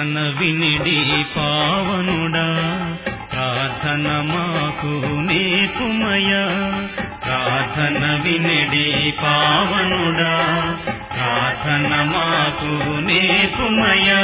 ప్రార్థన వినిడి పావనుడా ప్రార్థన మాకు నేపుమయా ప్రార్థన వినిడి పావనుడా ప్రార్థన మాకు నేపుమయా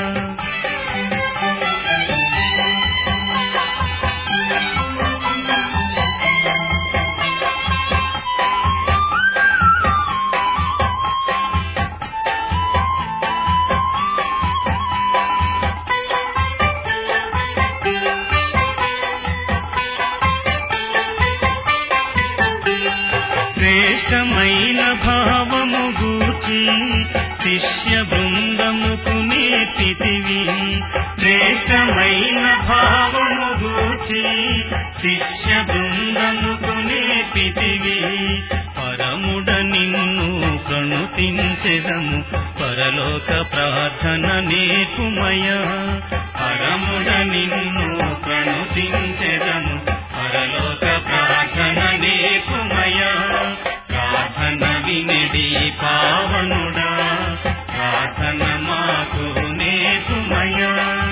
శ్రేష్టమైన భావము గూర్చి శిష్య బృందముకు నేర్పితివి శ్రేష్టమైన భావము గూర్చి శిష్య బృందముకు నేర్పితివి పరముడ నిన్ను ప్రణుతించెదము పరలోక ప్రార్థన నేర్పుమయ పరముడ నిన్ను ప్రణుతించెదము పరలోక ప్రార్థన నేర్పుమయ ప్రార్థన వినిడి పావనుడా ప్రార్థన మాకు నేర్పుమయా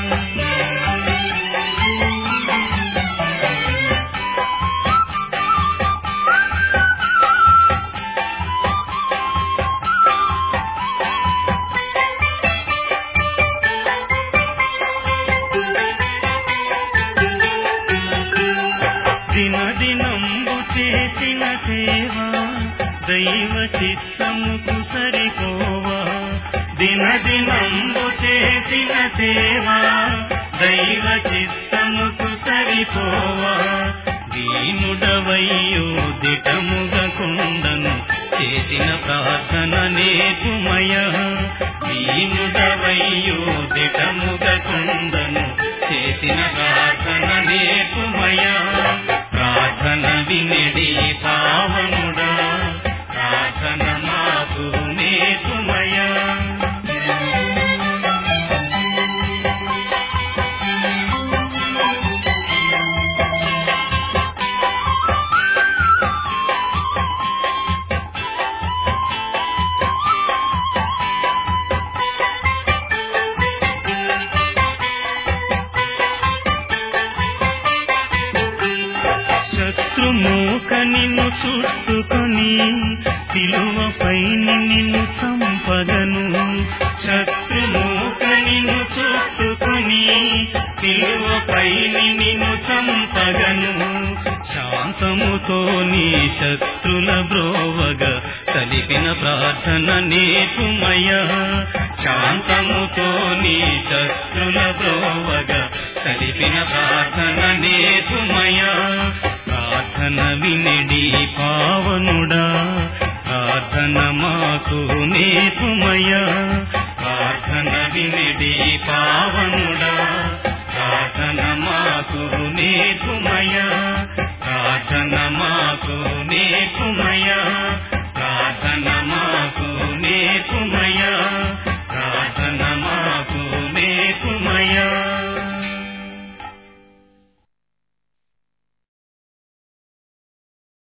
దినదినంబు చేసిన సేవ దైవ చిత్తముకు సరిపోవా దినదినంబు చేసిన సేవ దైవ చిత్తముకు సరిపోవా దీనుడవయ్యో దిటముగా కొండను చేసిన ప్రార్థన నేపుమయ దీనుడవయ్యో దిటముగా కొండను చేసిన ప్రార్థన నేపుమయ ప్రార్థన వినిడి పావనుడా ప్రార్థన మాకు నేపుమయా శత్రుమూక నిన్ను చుట్టుకొని సిలువపై నిన్ను చంపగను శత్రుమూక నిన్ను చుట్టుకొని సిలువపై నిన్ను చంపగను శాంతముతో నీ శత్రుల బ్రోవగా కలిపిన ప్రార్థన నేపుమయ శాంతముతో నీ శత్రుల బ్రోవగా కలిపిన ప్రార్థన నేపుమయ ప్రార్థన వినిడి పావనుడా ప్రార్థన మాకు నేపుమయ ప్రార్థన వినిడి పావనుడా